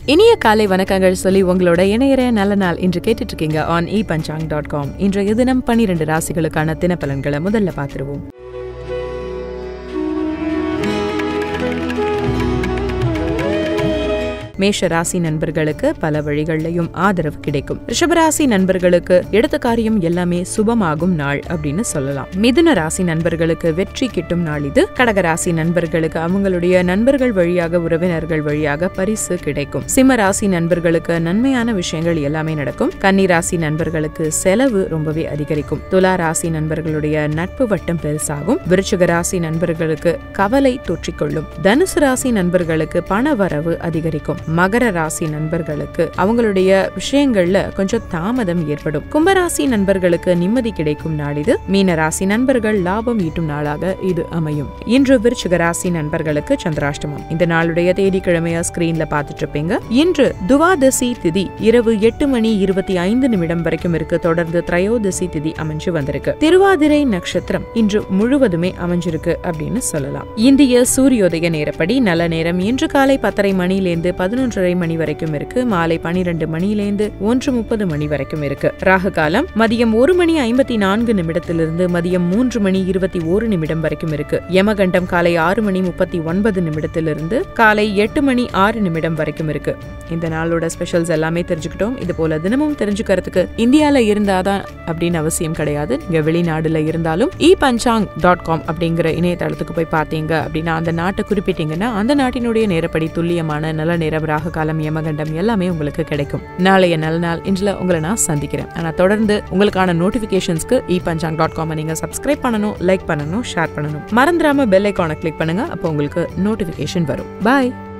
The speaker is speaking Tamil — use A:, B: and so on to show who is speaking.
A: இனிய காலை வணக்கங்கள் சொல்லி உங்களோட இணையற நல்ல நாள் இன்று கேட்டுட்டு இருக்கீங்க on e Panchang dot com இன்றைய தினம் பனிரெண்டு ராசிகளுக்கான தினப்பலன்களை முதல்ல பார்த்துருவோம் மேஷ ராசி நண்பர்களுக்கு பல வழிகள்லையும் ஆதரவு கிடைக்கும் ரிஷபராசி நண்பர்களுக்கு எடுத்த காரியம் எல்லாமே சுபமாகும் நாள் அப்படின்னு சொல்லலாம் மிதுன ராசி நண்பர்களுக்கு வெற்றி கிட்டும் நாள் இது கடகராசி நண்பர்களுக்கு அவங்களுடைய நண்பர்கள் வழியாக உறவினர்கள் வழியாக பரிசு கிடைக்கும் சிம்ம ராசி நண்பர்களுக்கு நன்மையான விஷயங்கள் எல்லாமே நடக்கும் கன்னி ராசி நண்பர்களுக்கு செலவு ரொம்பவே அதிகரிக்கும் துலா ராசி நண்பர்களுடைய நட்பு வட்டம் பெருசாகும் விருச்சிக ராசி நண்பர்களுக்கு கவலை தொற்றிக்கொள்ளும் தனுசு ராசி நண்பர்களுக்கு பண வரவு அதிகரிக்கும் மகர ராசி நண்பர்களுக்கு அவங்களுடைய விஷயங்கள்ல கொஞ்சம் தாமதம் ஏற்படும் கும்பராசி நண்பர்களுக்கு நிம்மதி கிடைக்கும் நாள் இது மீன ராசி நண்பர்கள் லாபம் ஈட்டும் நாளாக இது அமையும் இன்று விருச்சிக ராசி நண்பர்களுக்கு சந்திராஷ்டமம் இந்த நாளுடைய தேதி கிழமையா ஸ்கிரீன்ல பார்த்துட்டு இருப்பீங்க இன்று துவாதசி திதி இரவு எட்டு மணி இருபத்தி ஐந்து நிமிடம் வரைக்கும் இருக்கு தொடர்ந்து திரையோதசி திதி அமைஞ்சு வந்திருக்கு திருவாதிரை நட்சத்திரம் இன்று முழுவதுமே அமைஞ்சிருக்கு அப்படின்னு சொல்லலாம் இந்திய சூரியோதய நேரப்படி நல்ல நேரம் இன்று காலை பத்தரை மணியிலேருந்து பதினொன்றரை மணி வரைக்கும் இருக்கு மாலை பனிரெண்டு மணியிலேருந்து ஒன்று முப்பது மணி வரைக்கும் இருக்கு ராகு காலம் மதியம் ஒரு மணி ஐம்பத்தி நான்கு நிமிடத்திலிருந்து மதியம் மூன்று மணி இருபத்தி ஒரு நிமிடம் வரைக்கும் இருக்கு யமகண்டம் காலை ஆறு மணி முப்பத்தி ஒன்பது நிமிடத்திலிருந்து காலை எட்டு மணி ஆறு நிமிடம் வரைக்கும் இருக்கு இந்த நாளோட ஸ்பெஷல்ஸ் எல்லாமே தெரிஞ்சுக்கிட்டோம் இது போல தினமும் தெரிஞ்சுக்கிறதுக்கு இந்தியால இருந்தாதான் அப்படின்னு அவசியம் கிடையாது நீங்க வெளிநாடுல இருந்தாலும் இ பஞ்சாங் டாட் காம் அப்படிங்கிற இணையதளத்துக்கு போய் பார்த்தீங்க அப்படின்னா அந்த நாட்டை குறிப்பிட்டீங்கன்னா அந்த நாட்டினுடைய நேரப்படி துல்லியமான நல்ல நேரம் ராகு காலம் யமகண்டம் எல்லாமே உங்களுக்கு கிடைக்கும் நாளைய நல்ல நாள் இன்றுல உங்களை நான் சந்திக்கிறேன் ஆனா தொடர்ந்து உங்களுக்கான நோட்டிபிகேஷன்ஸ்க்கு இ பஞ்சாங் டாட் காம் நீங்க சப்ஸ்கிரைப் பண்ணணும் லைக் பண்ணணும் ஷேர் பண்ணணும் மறந்துடாம பெல் ஐக்கானை கிளிக் பண்ணுங்க அப்போ உங்களுக்கு நோட்டிபிகேஷன் வரும் பாய்